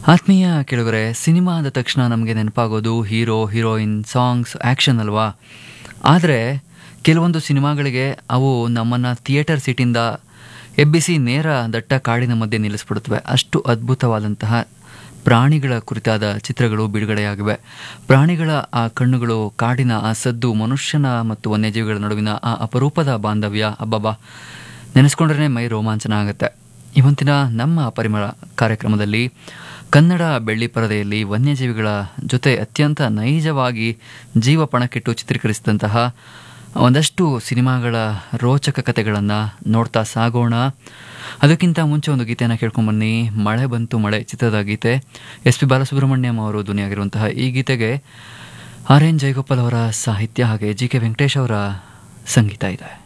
ಆತ್ಮೀಯ ಕೆಳಗರೆ ಸಿನಿಮಾ ಅಂದ ತಕ್ಷಣ ನಮಗೆ ನೆನಪಾಗೋದು ಹೀರೋ ಹೀರೋಯಿನ್ ಸಾಂಗ್ಸ್ ಆ್ಯಕ್ಷನ್ ಅಲ್ವಾ ಆದರೆ ಕೆಲವೊಂದು ಸಿನಿಮಾಗಳಿಗೆ ಅವು ನಮ್ಮನ್ನು ಥಿಯೇಟರ್ ಸೀಟಿಂದ ಎಬ್ಬಿಸಿ ನೇರ ದಟ್ಟ ಕಾಡಿನ ಮಧ್ಯೆ ನಿಲ್ಲಿಸ್ಬಿಡುತ್ತವೆ ಅಷ್ಟು ಅದ್ಭುತವಾದಂತಹ ಪ್ರಾಣಿಗಳ ಕುರಿತಾದ ಚಿತ್ರಗಳು ಬಿಡುಗಡೆಯಾಗಿವೆ ಪ್ರಾಣಿಗಳ ಆ ಕಣ್ಣುಗಳು ಕಾಡಿನ ಆ ಸದ್ದು ಮನುಷ್ಯನ ಮತ್ತು ವನ್ಯಜೀವಿಗಳ ನಡುವಿನ ಆ ಅಪರೂಪದ ಬಾಂಧವ್ಯ ಅಬ್ಬಬ್ಬಾ ನೆನೆಸ್ಕೊಂಡ್ರೆ ಮೈ ರೋಮಾಂಚನ ಆಗುತ್ತೆ ಇವತ್ತಿನ ನಮ್ಮ ಪರಿಮಳ ಕಾರ್ಯಕ್ರಮದಲ್ಲಿ ಕನ್ನಡ ಬೆಳ್ಳಿ ಪರದೆಯಲ್ಲಿ ವನ್ಯಜೀವಿಗಳ ಜೊತೆ ಅತ್ಯಂತ ನೈಜವಾಗಿ ಜೀವ ಪಣಕ್ಕಿಟ್ಟು ಚಿತ್ರೀಕರಿಸಿದಂತಹ ಒಂದಷ್ಟು ಸಿನಿಮಾಗಳ ರೋಚಕ ಕಥೆಗಳನ್ನು ನೋಡ್ತಾ ಸಾಗೋಣ ಅದಕ್ಕಿಂತ ಮುಂಚೆ ಒಂದು ಗೀತೆಯನ್ನು ಕೇಳ್ಕೊಂಬನ್ನಿ ಮಳೆ ಬಂತು ಮಳೆ ಚಿತ್ರದ ಗೀತೆ ಎಸ್ ಪಿ ಬಾಲಸುಬ್ರಹ್ಮಣ್ಯಂ ಅವರು ಧ್ವನಿಯಾಗಿರುವಂತಹ ಈ ಗೀತೆಗೆ ಆರ್ ಎನ್ ಜಯಗೋಪಾಲ್ ಅವರ ಸಾಹಿತ್ಯ ಹಾಗೆ ಜಿ ಕೆ ವೆಂಕಟೇಶ್ ಅವರ ಸಂಗೀತ ಇದೆ